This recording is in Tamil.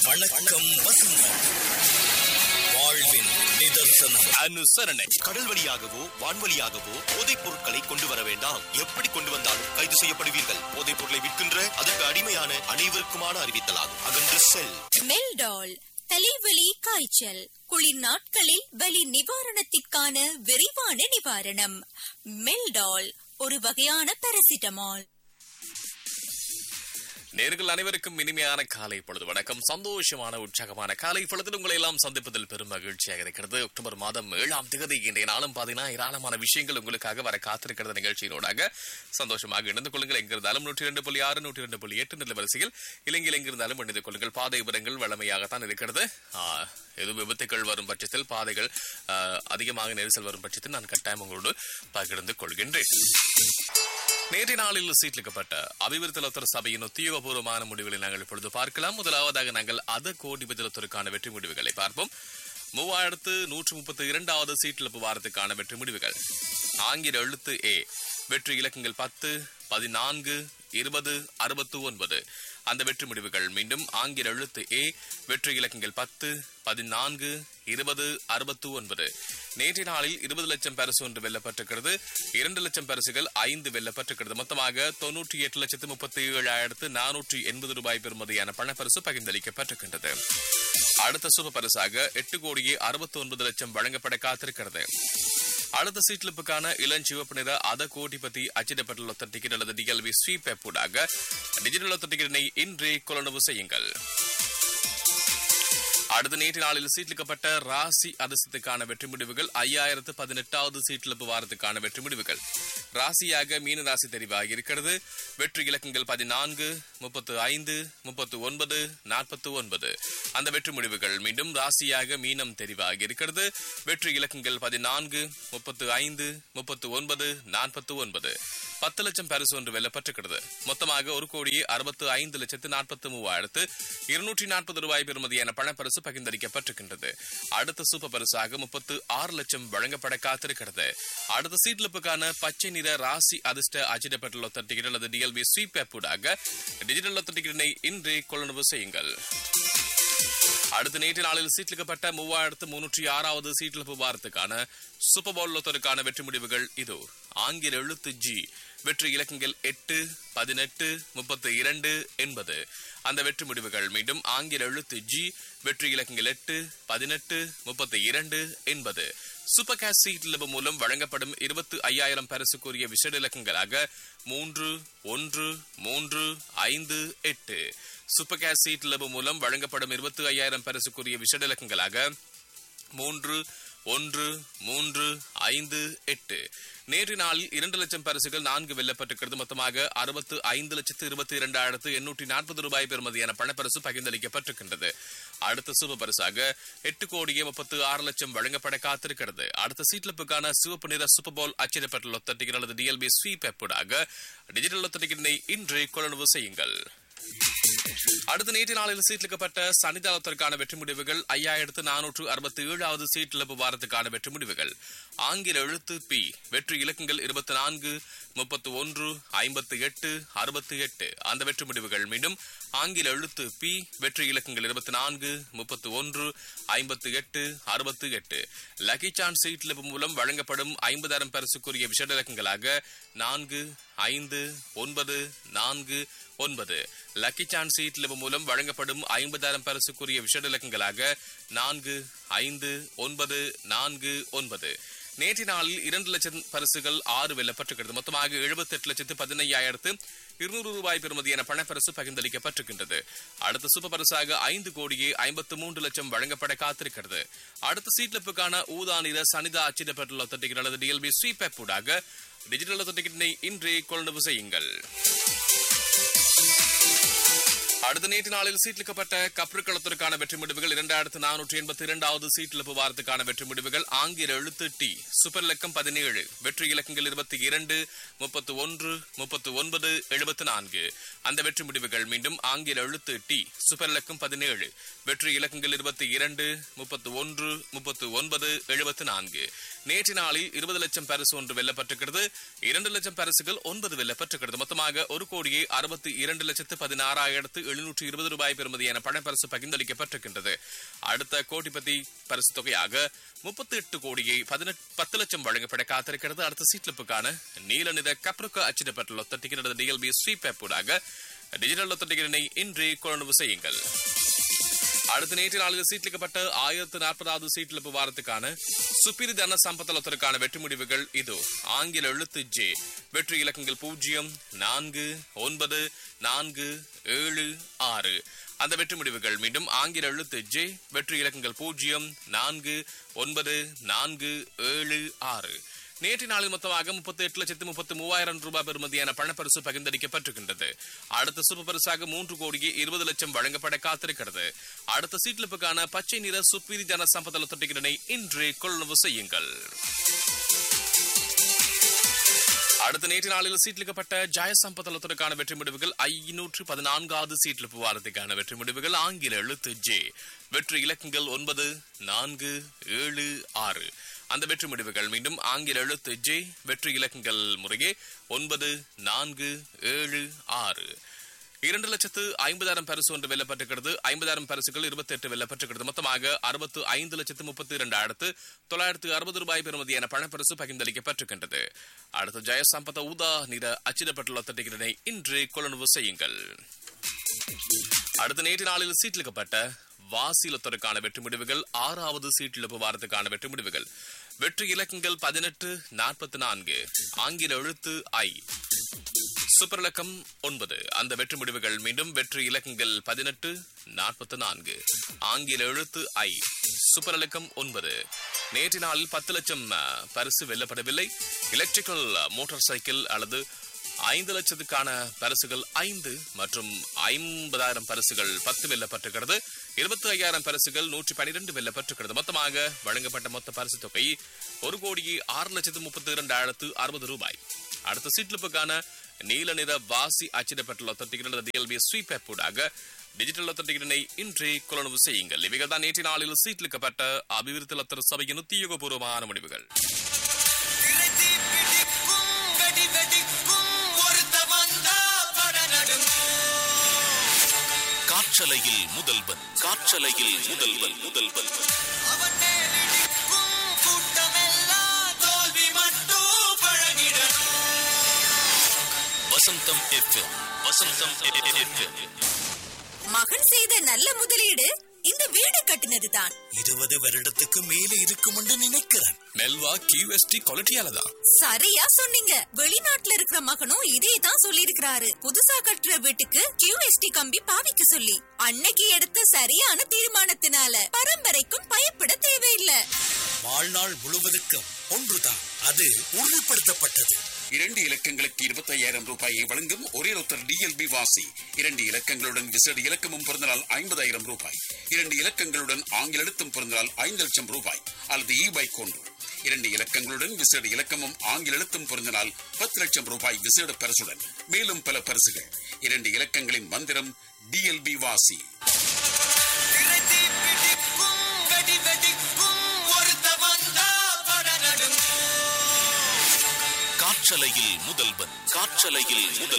வணக்கம் வசந்தம் வாழ்வின் நிதர்சனம் அனுசரணை கடல் வழியாகவோ வான்வழியாகவோ போதைப் பொருட்களை கொண்டு வர வேண்டாம் எப்படி கொண்டு வந்தாலும் கைது செய்யப்படுவீர்கள் போதைப் பொருளை விற்கின்ற அதற்கு அடிமையான அனைவருக்குமான அறிவித்தலாகும் அகன்று செல் மெல்டால் தலைவலி காய்ச்சல் குளிர் நாட்களில் வலி நிவாரணத்திற்கான விரைவான நிவாரணம் மெல்டால் ஒரு வகையான பாராசிட்டமால் நேர்கள் அனைவருக்கும் இனிமையான காலை பொழுது வணக்கம் சந்தோஷமான உற்சாகமான காலை பொழுதில் உங்களை எல்லாம் சந்திப்பதில் பெரும் மகிழ்ச்சியாக இருக்கிறது அக்டோபர் மாதம் ஏழாம் தேதி இன்றைய நாளும் பார்த்தீங்கன்னா ஏராளமான விஷயங்கள் உங்களுக்காக வர காத்திருக்கிறது நிகழ்ச்சியினோடாக சந்தோஷமாக இணைந்து கொள்ளுங்கள் எங்கிருந்தாலும் நூற்றி ரெண்டு புள்ளி ஆறு நூற்றி ரெண்டு புள்ளி எட்டு நில வரிசையில் இலங்கையில் எங்கிருந்தாலும் இணைந்து கொள்ளுங்கள் பாதை விவரங்கள் வளமையாகத்தான் இருக்கிறது ஆ, எது விபத்துக்கள் வரும் பட்சத்தில் பாதைகள் ஆ, அதிகமாக நெரிசல் வரும் பட்சத்தில் நான் கட்டாயம் உங்களோடு பகிர்ந்து கொள்கின்றேன் நேற்றைய நாளில் சீட்லிக்கப்பட்ட அபிவிருத்தலத்தர் சபையின் உத்தியோகபூர்வமான முடிவுகளை நாங்கள் இப்பொழுது பார்க்கலாம் முதலாவதாக நாங்கள் அத கோடி பதிலத்திற்கான வெற்றி முடிவுகளை பார்ப்போம் மூவாயிரத்து நூற்று முப்பத்தி இரண்டாவது சீட்டிழப்பு வாரத்துக்கான வெற்றி முடிவுகள் ஆங்கில எழுத்து ஏ வெற்றி இலக்கங்கள் பத்து பதினான்கு இருபது அறுபத்து ஒன்பது அந்த வெற்றி முடிவுகள் மீண்டும் ஆங்கில எழுத்து ஏ வெற்றி இலக்கங்கள் பத்து பதினான்கு இருபது அறுபத்து ஒன்பது நேற்றைய நாளில் இருபது லட்சம் பரிசு ஒன்று வெல்லப்பட்டிருக்கிறது இரண்டு லட்சம் பரிசுகள் ஐந்து வெல்லப்பட்டிருக்கிறது மொத்தமாக தொன்னூற்றி எட்டு லட்சத்து முப்பத்தி ஏழாயிரத்து நானூற்றி எண்பது ரூபாய் பெறுமதியான பணப்பரிசு பகிர்ந்தளிக்கப்பட்டிருக்கின்றது அடுத்த சுப பரிசாக எட்டு கோடியே அறுபத்தி ஒன்பது லட்சம் வழங்கப்பட காத்திருக்கிறது அடுத்த சீட்லிப்புக்கான இளஞ்சிவப்பு நிற அத கோடிபதி அச்சிடப்பட்டுள்ள ஒத்த டிக்கெட் அல்லது டிஎல்வி ஸ்வீப் ஆப் ஊடாக டிஜிட்டல் ஒத்த டிக்கெட்டினை இன்றே கொள்ளளவு செய்யுங்கள் அடுத்த நேற்று நாளில் சீட்லிக்கப்பட்ட ராசி அதிர்ஷ்டத்துக்கான வெற்றி முடிவுகள் ஐயாயிரத்து பதினெட்டாவது சீட்டிழப்பு வாரத்துக்கான வெற்றி முடிவுகள் ராசியாக மீன ராசி தெரிவாகி இருக்கிறது வெற்றி இலக்கங்கள் பதினான்கு முப்பத்து ஐந்து முப்பத்து ஒன்பது நாற்பத்து ஒன்பது அந்த வெற்றி முடிவுகள் மீண்டும் ராசியாக மீனம் தெரிவாகி இருக்கிறது வெற்றி இலக்கங்கள் பதினான்கு முப்பத்து ஐந்து முப்பத்து ஒன்பது நாற்பத்து ஒன்பது பத்து லட்சம் பரிசு ஒன்று வெல்லப்பட்டிருக்கிறது மொத்தமாக ஒரு கோடியே அறுபத்து ஐந்து லட்சத்து நாற்பத்து மூவாயிரத்து இருநூற்றி நாற்பது ரூபாய் பெறுமதியான பணப்பரிசு பகிர்ந்தளிக்கப்பட்டிருக்கின்றது அடுத்த சூப்பர் பரிசாக முப்பத்து ஆறு லட்சம் வழங்கப்பட காத்திருக்கிறது அடுத்த சீட்லிப்புக்கான பச்சை நிற ராசி அதிர்ஷ்ட அச்சிடப்பட்டுள்ள ஒத்த டிக்கெட் அல்லது டிஎல்பி ஸ்வீப் ஆப் ஊடாக டிஜிட்டல் ஒத்த டிக்கெட்டினை இன்றே கொள்ளளவு செய்யுங்கள் அடுத்த நேற்று நாளில் சீட்லிக்கப்பட்ட மூவாயிரத்து முன்னூற்றி ஆறாவது சீட்டிழப்பு வாரத்துக்கான சூப்பர் பவுல் லொத்தருக்கான வெற்றி முடிவுகள் இது ஆங்கில எழுத்து ஜி வெற்றி இலக்கங்கள் எட்டு பதினெட்டு முப்பத்தி இரண்டு எண்பது அந்த வெற்றி முடிவுகள் மீண்டும் ஆங்கில எழுத்து ஜி வெற்றி இலக்கங்கள் எட்டு பதினெட்டு முப்பத்தி இரண்டு எண்பது சூப்பர் கேஷ் சீட் மூலம் வழங்கப்படும் இருபத்து ஐயாயிரம் பரிசுக்குரிய விசேட இலக்கங்களாக மூன்று ஒன்று மூன்று ஐந்து எட்டு சூப்பர் கேஷ் சீட் மூலம் வழங்கப்படும் இருபத்தி ஐயாயிரம் பரிசுக்குரிய விசேட இலக்கங்களாக மூன்று ஒன்று மூன்று ஐந்து எட்டு நேற்று நாளில் இரண்டு லட்சம் பரிசுகள் நான்கு வெல்லப்பட்டிருக்கிறது மொத்தமாக அறுபத்து ஐந்து லட்சத்து இருபத்தி இரண்டாயிரத்து எண்ணூற்றி நாற்பது ரூபாய் பெறுமதியான பணப்பரிசு பகிர்ந்தளிக்கப்பட்டிருக்கின்றது அடுத்த சூப்பர் பரிசாக எட்டு கோடியே முப்பத்து ஆறு லட்சம் வழங்கப்பட காத்திருக்கிறது அடுத்த சீட்லப்புக்கான சிவப்பு நிற சூப்பர் பவுல் அச்சிடப்பட்டுள்ள ஒத்த டிக்கெட் அல்லது டிஎல்பி ஸ்வீப் ஆப்பாக டிஜிட்டல் ஒத்த டிக்கெட்டினை இன்று கொள்ளளவு செய்யுங்கள் அடுத்த நேற்று நாளில் சீட்லிக்கப்பட்ட சனிதாளத்திற்கான வெற்றி முடிவுகள் ஐயாயிரத்து நானூற்று அறுபத்தி ஏழாவது சீட்டிழப்பு வாரத்துக்கான வெற்றி முடிவுகள் ஆங்கில எழுத்து பி வெற்றி இலக்கங்கள் இருபத்தி நான்கு முப்பத்து ஒன்று ஐம்பத்தி எட்டு அறுபத்தி எட்டு அந்த வெற்றி முடிவுகள் மீண்டும் ஆங்கில எழுத்து பி வெற்றி இலக்கங்கள் இருபத்தி நான்கு முப்பத்து ஒன்று ஐம்பத்தி எட்டு அறுபத்தி எட்டு லக்கி சான்ஸ் சீட்லிப்பு மூலம் வழங்கப்படும் ஐம்பதாயிரம் பரிசுக்குரிய விஷட இலக்கங்களாக நான்கு ஐந்து ஒன்பது நான்கு ஒன்பது லக்கி சான்ஸ் சீட் லெவல் மூலம் வழங்கப்படும் ஐம்பதாயிரம் பரிசுக்குரிய விஷட இலக்கங்களாக நான்கு ஐந்து ஒன்பது நான்கு ஒன்பது நேற்று நாளில் இரண்டு லட்சம் பரிசுகள் ஆறு வெல்லப்பட்டிருக்கிறது மொத்தமாக எழுபத்தி எட்டு லட்சத்து பதினையாயிரத்து இருநூறு ரூபாய் பெறுமதியான பணப்பரிசு பகிர்ந்தளிக்கப்பட்டிருக்கின்றது அடுத்த சூப்பர் பரிசாக ஐந்து கோடியே ஐம்பத்து மூன்று லட்சம் வழங்கப்பட காத்திருக்கிறது அடுத்த சீட்லப்புக்கான ஊதா நிற சனிதா அச்சிடப்பட்டுள்ள ஒத்த அல்லது டிஎல்பி ஸ்வீப் ஊடாக டிஜிட்டல் ஒத்த டிக்கெட்டினை இன்றே கொள்ளவு செய்யுங்கள் அடுத்த நேற்று நாளில் சீட்லிக்கப்பட்ட கப்ருக்களத்திற்கான வெற்றி முடிவுகள் இரண்டாயிரத்து நானூற்றி எண்பத்தி இரண்டாவது சீட்டிழப்பு வாரத்துக்கான வெற்றி முடிவுகள் ஆங்கில எழுத்து டி சூப்பர் இலக்கம் பதினேழு வெற்றி இலக்கங்கள் இருபத்தி இரண்டு முப்பத்து ஒன்று முப்பத்து ஒன்பது எழுபத்தி நான்கு அந்த வெற்றி முடிவுகள் மீண்டும் ஆங்கில எழுத்து டி சூப்பர் இலக்கம் பதினேழு வெற்றி இலக்கங்கள் இருபத்தி இரண்டு முப்பத்து ஒன்று முப்பத்து ஒன்பது எழுபத்தி நான்கு நேற்று நாளில் இருபது லட்சம் பரிசு ஒன்று வெல்லப்பட்டிருக்கிறது இரண்டு லட்சம் பரிசுகள் ஒன்பது வெல்லப்பட்டிருக்கிறது மொத்தமாக ஒரு கோடியே அறுபத்தி இரண்டு லட்சத்து பதினாறாயிரத்து எழுநூற்று இருபது ரூபாய் பெறுமதியான பணப்பரிசு பகிர்ந்தளிக்கப்பட்டிருக்கின்றது அடுத்த கோடிபதி பரிசு தொகையாக முப்பத்தி எட்டு கோடியை பதினெட்டு பத்து லட்சம் வழங்கப்பட காத்திருக்கிறது அடுத்த சீட்லிப்புக்கான நீல நிற கப்ருக்க அச்சிடப்பட்ட லொத்த டிக்கெட் டிஎல்பி ஸ்வீப் ஊடாக டிஜிட்டல் லொத்த டிக்கெட்டினை இன்றே கொள்ளுணவு செய்யுங்கள் அடுத்த நேற்று நாளில் சீட்லிக்கப்பட்ட ஆயிரத்து நாற்பதாவது சீட்டிழப்பு வாரத்துக்கான சுப்பிரி தன சம்பத்தலத்திற்கான வெற்றி முடிவுகள் இது ஆங்கில எழுத்து ஜே வெற்றி இலக்கங்கள் பூஜ்ஜியம் நான்கு ஒன்பது நான்கு ஏழு ஆறு அந்த வெற்றி முடிவுகள் மீண்டும் ஆங்கில எழுத்து ஜே வெற்றி இலக்கங்கள் பூஜ்ஜியம் நான்கு ஒன்பது நான்கு ஏழு ஆறு நேற்று நாளில் மொத்தமாக முப்பத்தி எட்டு லட்சத்து முப்பத்தி மூவாயிரம் ரூபாய் பெறுமதியான பணப்பரிசு பகிர்ந்தளிக்கப்பட்டிருக்கின்றது அடுத்த சூப்பர் பரிசாக மூன்று கோடியே இருபது லட்சம் வழங்கப்பட காத்திருக்கிறது அடுத்த சீட்லிப்புக்கான பச்சை நிற சுப்பீரி ஜன சம்பதல தொட்டிகளை இன்று கொள்ளுணவு செய்யுங்கள் அடுத்த நேற்று நாளில் சீட்லிக்கப்பட்ட ஜாய சம்பதலத்திற்கான வெற்றி முடிவுகள் ஐநூற்று பதினான்காவது சீட்லிப்பு வாரத்துக்கான வெற்றி முடிவுகள் ஆங்கில எழுத்து ஜே வெற்றி இலக்கங்கள் ஒன்பது நான்கு ஏழு ஆறு அந்த வெற்றி முடிவுகள் மீண்டும் ஆங்கில எழுத்து ஜே வெற்றி இலக்கங்கள் முறையே ஒன்பது நான்கு ஏழு ஆறு இரண்டு லட்சத்து ஐம்பதாயிரம் பரிசு ஒன்று வெல்லப்பட்டிருக்கிறது ஐம்பதாயிரம் பரிசுகள் இருபத்தி எட்டு வெல்லப்பட்டிருக்கிறது மொத்தமாக அறுபத்து ஐந்து லட்சத்து முப்பத்தி இரண்டாயிரத்து தொள்ளாயிரத்து அறுபது ரூபாய் பெறுமதியான பணப்பரிசு பகிர்ந்தளிக்கப்பட்டிருக்கின்றது அடுத்து ஜெயசம்பத ஊதா நிற அச்சிடப்பட்டுள்ள டிக்கெட்டினை இன்று கொள்ளுணவு செய்யுங்கள் அடுத்த நேற்று நாளில் சீட்டிலிக்கப்பட்ட வாசிலத்தருக்கான வெற்றி முடிவுகள் ஆறாவது சீட்டிழப்பு வாரத்துக்கான வெற்றி முடிவுகள் வெற்றி இலக்கங்கள் பதினெட்டு நாற்பத்தி நான்கு ஆங்கில எழுத்து ஐ சூப்பர் இலக்கம் ஒன்பது அந்த வெற்றி முடிவுகள் மீண்டும் வெற்றி இலக்கங்கள் பதினெட்டு நாற்பத்தி நான்கு ஆங்கில எழுத்து ஐ சூப்பர் இலக்கம் ஒன்பது நேற்று நாளில் பத்து லட்சம் அஹ், பரிசு வெல்லப்படவில்லை எலக்ட்ரிக்கல் மோட்டார் சைக்கிள் அல்லது ஐந்து லட்சத்துக்கான பரிசுகள் ஐந்து மற்றும் ஐம்பதாயிரம் பரிசுகள் பத்து வெல்லப்பட்டிருக்கிறது இருபத்தி ஐயாயிரம் பரிசுகள் நூற்றி பனிரெண்டு வெல்லப்பட்டிருக்கிறது மொத்தமாக வழங்கப்பட்ட மொத்த பரிசு தொகை ஒரு கோடியே ஆறு லட்சத்து முப்பத்தி இரண்டாயிரத்து அறுபது ரூபாய் அடுத்த சீட்லிப்புக்கான நீல நிற வாசி அச்சிடப்பட்டுள்ள தொட்டிகள் டிஎல்பி ஸ்வீப் ஆப் ஊடாக டிஜிட்டல் லொத்தட்டிகளை இன்றே கொள்ளவு செய்யுங்கள் இவைகள் தான் நேற்று நாளில் சீட்லிக்கப்பட்ட அபிவிருத்தி லத்தர் சபையின் உத்தியோகபூர்வமான முடிவுகள் திரைத்தி பிடிக்கும் வெடி வெடிக்கும் ஒருத்த வந்தா பட காற்றலையில் முதல்வன் காற்றலையில் முதல்வன் முதல்வன் அவன் மேலிடிக்கும் கூட்டமெல்லாம் தோல்வி மட்டும் பழகிடணும் வசந்தம் எஃப்எம் வசந்தம் எஃப்எம் மகன் செய்த நல்ல முதலீடு இந்த வீடு கட்டினதுதான் இருபது வருடத்துக்கு மேலே இருக்கும் என்று நினைக்கிறேன் மெல்வா கியூஎஸ்டி குவாலிட்டியால தான் சரியா சொன்னீங்க வெளிநாட்டுல இருக்கிற மகனும் இதே தான் சொல்லியிருக்கிறாரு புதுசா கட்டுற வீட்டுக்கு கியூஎஸ்டி கம்பி பாவிக்க சொல்லி அன்னைக்கு எடுத்த சரியான தீர்மானத்தினால பரம்பரைக்கும் பயப்பட தேவையில்ல வாழ்நாள் முழுவதுக்கும் ஒன்றுதான் அது உறுதிப்படுத்தப்பட்டது இரண்டு இலக்கங்களுக்கு இருபத்தையாயிரம் ரூபாயை வழங்கும் ஒரே ஒருத்தர் டிஎல்பி வாசி இரண்டு இலக்கங்களுடன் விசேட இலக்கமும் பிறந்தனால் ஐம்பதாயிரம் ரூபாய் இரண்டு இலக்கங்களுடன் ஆங்கில எழுத்தும் பிறந்தனால் ஐந்து லட்சம் ரூபாய் அல்லது இ பைக் ஒன்று இரண்டு இலக்கங்களுடன் விசேட இலக்கமும் ஆங்கில எழுத்தும் பொருந்தினால் பத்து லட்சம் ரூபாய் விசேட பரிசுடன் மேலும் பல பரிசுகள் இரண்டு இலக்கங்களின் மந்திரம் டிஎல்பி வாசி திரைத்தி பிடிக்கும் வெடி வெடிக்கும் ஒருத்த வந்தா பட காற்றலையில் முதல்வன் காற்றலையில் முதல்